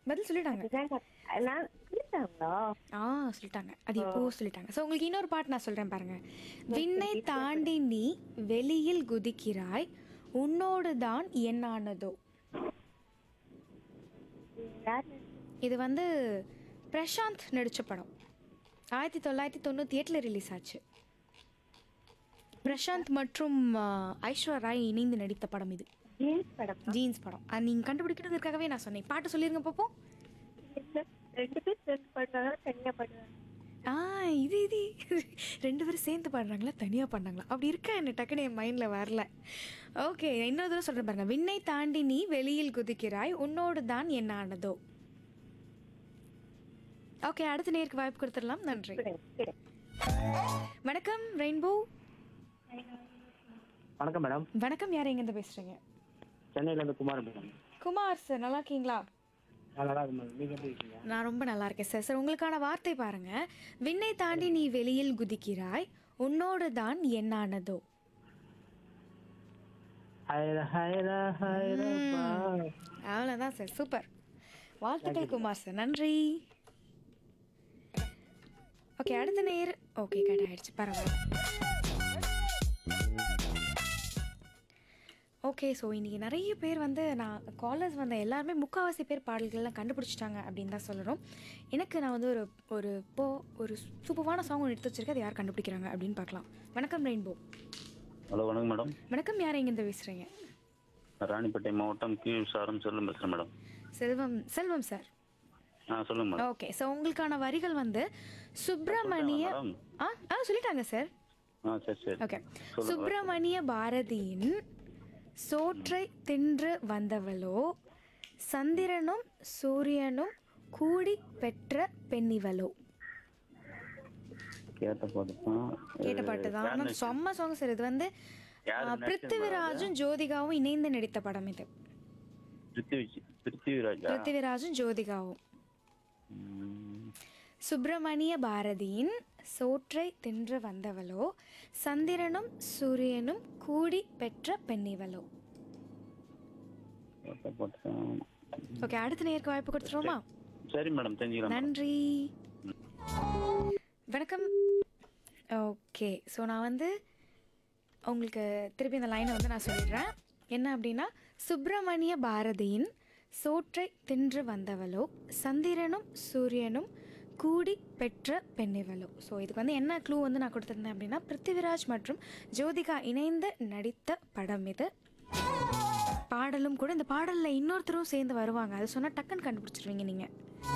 பதில் சொல்லிட்டாங்க அதுதான் கத்- நான் சொல்லிட்டாங்களா ஆ சொல்லிட்டாங்க அது இப்போ சொல்லிட்டாங்க ஸோ உங்களுக்கு இன்னொரு பாட்டு நான் சொல்றேன் பாருங்க விண்ணை தாண்டி நீ வெளியில் குதிக்கிறாய் உன்னோடு தான் என்னானதோ யார் இது வந்து பிரசாந்த் நடிச்ச படம் ஆயிரத்தி தொள்ளாயிரத்தி தொண்ணூற்றி எட்டில் ரிலீஸ் ஆச்சு பிரசாந்த் மற்றும் ஆ, ஐஸ்வர்யா ராய் இணைந்து நடித்த படம் இது ஜீன்ஸ் படம் ஜீன்ஸ் படம் அது நீங்கள் கண்டுபிடிக்கிறதுக்காகவே நான் சொன்னேன் பாட்டு சொல்லிருங்க பாப்போம் இல்ல, ரெண்டு பேர் சேர்ந்து பாடுறாங்க தனியா பாடுறாங்க ஆ இது இது ரெண்டு பேரும் சேர்ந்து பாடுறாங்களா தனியாக பாடுறாங்களா அப்படி இருக்கா என்ன டக்குன்னு என் மைண்டில் வரல ஓகே இன்னொரு தடவை சொல்கிறேன் பாருங்க விண்ணை தாண்டி நீ வெளியில் குதிக்கிறாய் உன்னோடு தான் என்ன ஆனதோ ஓகே அடுத்த நேருக்கு வாய்ப்பு கொடுத்துடலாம் நன்றி கிடையாது, கிடையாது. வணக்கம் ரெயின்போ வணக்கம் மேடம் வணக்கம் யார் எங்கேருந்து பேசுகிறீங்க சென்னையில இருந்து குமார் மேடம் குமார் சார் நல்லா இருக்கீங்களா நான் நல்லா இருக்கு மேடம் நீங்க எப்படி இருக்கீங்க நான் ரொம்ப நல்லா இருக்கேன் சார் சார் உங்களுக்கான வார்த்தை பாருங்க விண்ணை தாண்டி நீ வெளியில் குதிக்கிறாய் உன்னோடு தான் என்னானதோ ஹைரா ஹைரா ஹைரா அவ்வளோதான் சார் சூப்பர் வாழ்த்துக்கள் குமார் சார் நன்றி ஓகே அடுத்த நேர் ஓகே கட் ஆயிடுச்சு பரவாயில்ல ஓகே ஸோ இன்றைக்கி நிறைய பேர் வந்து நான் காலர்ஸ் வந்த எல்லாருமே முக்கால்வாசி பேர் பாடல்கள்லாம் கண்டுபிடிச்சிட்டாங்க அப்படின்னு தான் சொல்கிறோம் எனக்கு நான் வந்து ஒரு ஒரு போ ஒரு சூப்பரான சாங் ஒன்று எடுத்து வச்சிருக்கேன் அதை யார் கண்டுபிடிக்கிறாங்க அப்படின்னு பார்க்கலாம் வணக்கம் ரெயின்போ ஹலோ வணக்கம் மேடம் வணக்கம் யார் எங்கேருந்து பேசுகிறீங்க ராணிப்பேட்டை மாவட்டம் கீழ் சாரம் செல்லும் பேசுகிறேன் மேடம் செல்வம் செல்வம் சார் ஆ சொல்லுங்க மேடம் ஓகே ஸோ உங்களுக்கான வரிகள் வந்து சுப்பிரமணிய மேடம் ஆ ஆ சொல்லிட்டாங்க சார் ஆ சரி சரி ஓகே சொல்லுங்க. சுப்பிரமணிய பாரதியின் சோற்றை தின்று வந்தவளோ சந்திரனும் சூரியனும் கூடி பெற்ற பெண்ணிவளோ கேட்ட பாட்டு தான் கேட்ட பாட்டு தான் ஆனால் செம்ம சாங் சார் இது வந்து யாரு ஆ, நடிச்சது பிருத்திவிராஜும் ஜோதிகாவும் இணைந்து நடித்த படம் இது பிருத்திவி பிருத்திவிராஜா பிருத்திவிராஜும் ஜோதிகாவும் ம், சுப்பிரமணிய பாரதியின் சோற்றை தின்று வந்தவளோ சந்திரனும் சூரியனும் கூடி பெற்ற பெண்ணிவளோ கேட்ட பாட்டு தான் ஓகே அடுத்த நேருக்கு வாய்ப்பு கொடுத்துருவோமா சரி மேடம் தெரிஞ்சுக்கலாம் மேடம். நன்றி வணக்கம் ஓகே ஸோ நான் வந்து உங்களுக்கு திருப்பி இந்த லைனை வந்து நான் சொல்லிடுறேன் என்ன அப்படின்னா சுப்பிரமணிய பாரதியின் சோற்றை தின்று வந்தவளோ சந்திரனும் சூரியனும் கூடி பெற்ற பெண்ணிவளோ ஸோ இதுக்கு வந்து என்ன க்ளூ வந்து நான் கொடுத்துருந்தேன் அப்படின்னா பிருத்திவிராஜ் மற்றும் ஜோதிகா இணைந்து நடித்த படம் இது பாடலும் கூட இந்த பாடலில் இன்னொருத்தரும் சேர்ந்து வருவாங்க அது சொன்னால் டக்குன்னு கண்டுபிடிச்சிருவீங்க நீங்கள்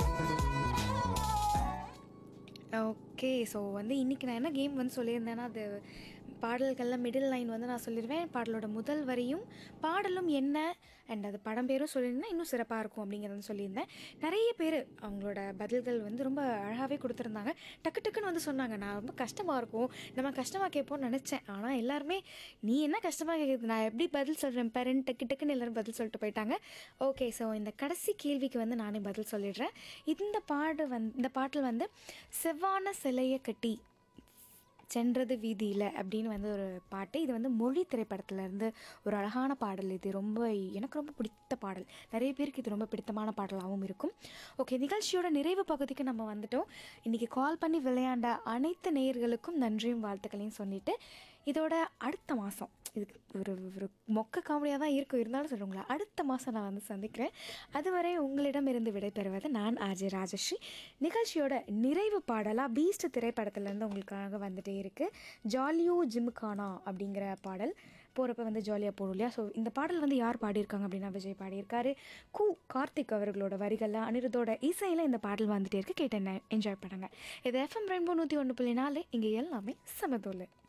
ஓகே ஸோ வந்து இன்றைக்கி நான் என்ன கேம் வந்து சொல்லியிருந்தேன்னா அது பாடல்களில் மிடில் லைன் வந்து நான் சொல்லிடுவேன் பாடலோட முதல் வரியும் பாடலும் என்ன அண்ட் அது படம் பேரும் சொல்லியிருந்தேன் இன்னும் சிறப்பாக இருக்கும் அப்படிங்கிறத சொல்லியிருந்தேன் நிறைய பேர் அவங்களோட பதில்கள் வந்து ரொம்ப அழகாகவே கொடுத்துருந்தாங்க டக்கு டக்குன்னு வந்து சொன்னாங்க நான் ரொம்ப கஷ்டமாக இருக்கும் நம்ம கஷ்டமாக கேட்போம்னு நினச்சேன் ஆனால் எல்லாருமே நீ என்ன கஷ்டமாக கேட்குறது நான் எப்படி பதில் சொல்கிறேன் பேரண்ட் டக்கு டக்குன்னு எல்லாரும் பதில் சொல்லிட்டு போயிட்டாங்க ஓகே ஸோ இந்த கடைசி கேள்விக்கு வந்து நானே பதில் சொல்லிடுறேன் இந்த பாடு வந் இந்த பாட்டில் வந்து செவ்வான சிலையை கட்டி சென்றது வீதியில் அப்படின்னு வந்து ஒரு பாட்டு இது வந்து மொழி திரைப்படத்துல இருந்து ஒரு அழகான பாடல் இது ரொம்ப எனக்கு ரொம்ப பிடித்த பாடல் நிறைய பேருக்கு இது ரொம்ப பிடித்தமான பாடலாகவும் இருக்கும் ஓகே நிகழ்ச்சியோட நிறைவு பகுதிக்கு நம்ம வந்துட்டோம் இன்றைக்கி கால் பண்ணி விளையாண்ட அனைத்து நேயர்களுக்கும் நன்றியும் வாழ்த்துக்களையும் சொல்லிட்டு இதோட அடுத்த மாதம் இதுக்கு ஒரு ஒரு மொக்க காமெடியாக தான் இருக்கும் இருந்தாலும் சொல்லுங்களேன் அடுத்த மாதம் நான் வந்து சந்திக்கிறேன் அதுவரை உங்களிடமிருந்து விடைபெறுவது நான் ஆர்ஜே ராஜஸ்ரீ நிகழ்ச்சியோட நிறைவு பாடலாக பீஸ்ட் திரைப்படத்துலேருந்து உங்களுக்காக வந்துட்டே இருக்குது ஜாலியோ ஜிம்கானா அப்படிங்கிற பாடல் போகிறப்ப வந்து ஜாலியாக போடும் இல்லையா ஸோ இந்த பாடல் வந்து யார் பாடியிருக்காங்க அப்படின்னா விஜய் பாடியிருக்காரு கு கார்த்திக் அவர்களோட வரிகளில் அனிருத்தோட இசையில் இந்த பாடல் வந்துட்டே இருக்கு கேட்டு என்ன என்ஜாய் பண்ணுங்க இது எஃப்எம் ரெயின்போ நூற்றி ஒன்று புள்ளி நாலு இங்கே எல்லாமே சமதோல்